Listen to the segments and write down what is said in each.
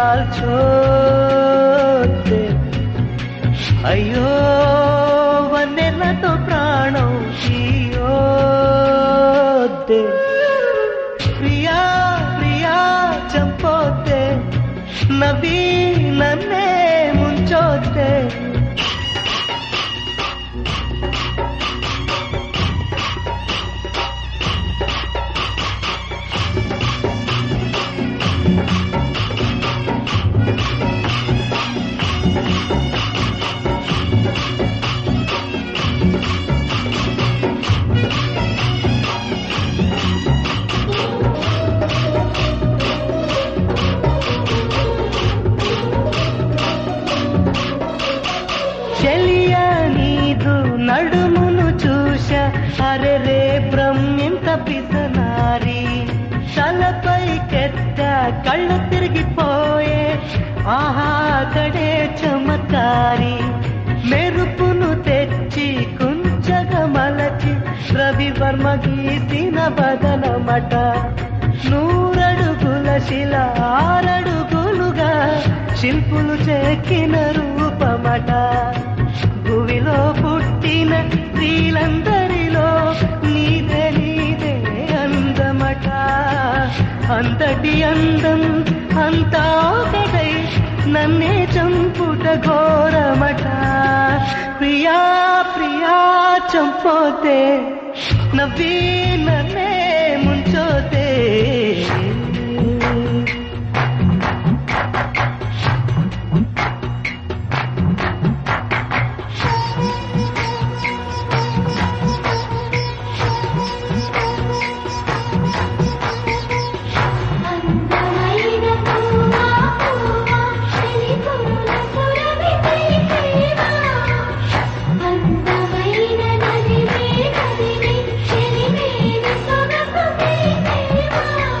लाल छोते అయ్యో వన్నెలతో ప్రాణం తీయోద్దే ప్రియా ప్రియా చంపోతే నవ్వి నన్నే ముంచోతే చెలియ నీదు నడుమును చూశ అరే రే బ్రహ్మింత పిసనారి తలపై కెత్త కళ్ళు తిరిగిపోయే ఆహా కడే చమత్కారి మెరుపును తెచ్చి కుంచగ మలచి రవివర్మ గీసిన బదనమట నూరడుగుల శిల ఆరడుగులుగా శిల్పులు చెక్కిన రూపమట భువిలో పుట్టిన స్త్రీలందరిలో నీదే నీదే అందమట అంతటి అందం అంతా ఒకటై నన్నే చంపుట ఘోరమట ప్రియా ప్రియా చంపోతే నవ్వి నన్నే ముంచోతే అందమైన పువ్వా పువ్వా చెలిపుల సురభిపై ప్రేమ అందమైన నదివే నదివే చెలిమేని సొగసుపై ప్రేమ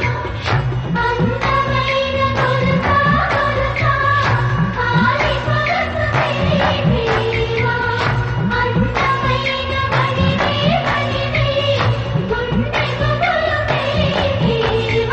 అందమైన గొలుసా గొలుసా కాలి సొగసుపై ప్రేమ అందమైన మణివే మణివే గుండె గుబులుపై ప్రేమ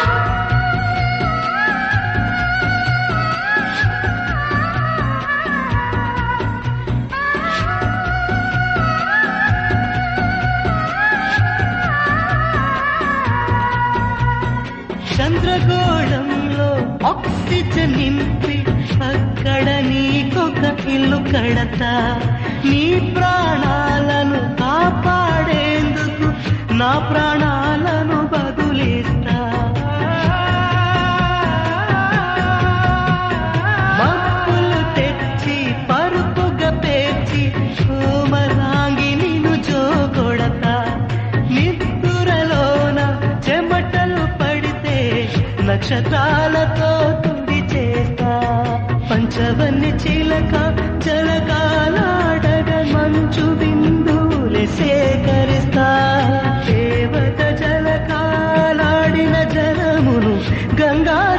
చంద్రగోళంలో ఆక్సిజన్ నింపి అక్కడ నీకొక ఇల్లు కడతా నీ ప్రాణాలను కాపాడేందుకు నా ప్రాణాలను బదులిస్తా మప్పులు తెచ్చి పరుపుగా పేర్చి కోమలాంగి నిన్ను జోగొడతా నిద్దురలోన చెమటలు పడితే నక్షత్రాలతో తుడి చేస్తా పంచవన్ని చిలక జలకాలాడగ మంచు బిందువులే సేకరిస్తా దేవత జలకాలాడిన జలమును గంగా